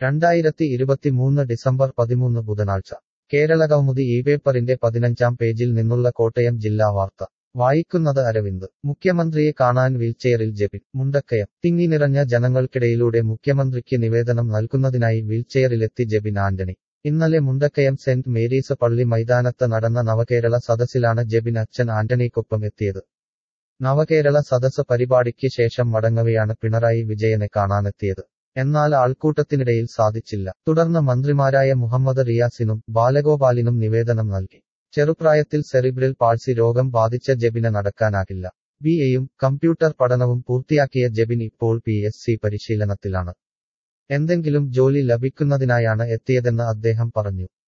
രണ്ടായിരത്തി ഇരുപത്തിമൂന്ന് ഡിസംബർ പതിമൂന്ന് ബുധനാഴ്ച കേരളകൗമുദി ഈ പേപ്പറിന്റെ പതിനഞ്ചാം പേജിൽ നിന്നുള്ള കോട്ടയം ജില്ലാ വാർത്ത വായിക്കുന്നത് അരവിന്ദ് മുഖ്യമന്ത്രിയെ കാണാൻ വീൽചെയറിൽ ജെപിൻ മുണ്ടക്കയം തിങ്ങി നിറഞ്ഞ ജനങ്ങൾക്കിടയിലൂടെ മുഖ്യമന്ത്രിക്ക് നിവേദനം നൽകുന്നതിനായി വീൽചെയറിലെത്തി ജെബിൻ ആന്റണി ഇന്നലെ മുണ്ടക്കയം സെന്റ് മേരീസ് പള്ളി മൈതാനത്ത് നടന്ന നവകേരള സദസ്സിലാണ് ജെബിൻ അച്ഛൻ ആന്റണിക്കൊപ്പം എത്തിയത് നവകേരള സദസ് പരിപാടിക്ക് ശേഷം മടങ്ങവെയാണ് പിണറായി വിജയനെ കാണാനെത്തിയത് എന്നാൽ ആൾക്കൂട്ടത്തിനിടയിൽ സാധിച്ചില്ല തുടർന്ന് മന്ത്രിമാരായ മുഹമ്മദ് റിയാസിനും ബാലഗോപാലിനും നിവേദനം നൽകി ചെറുപ്രായത്തിൽ സെറിബ്രൽ പാൾസി രോഗം ബാധിച്ച ജെബിന് നടക്കാനാകില്ല ബി എയും കമ്പ്യൂട്ടർ പഠനവും പൂർത്തിയാക്കിയ ജെബിൻ ഇപ്പോൾ പി എസ് സി പരിശീലനത്തിലാണ് എന്തെങ്കിലും ജോലി ലഭിക്കുന്നതിനായാണ് എത്തിയതെന്ന് അദ്ദേഹം പറഞ്ഞു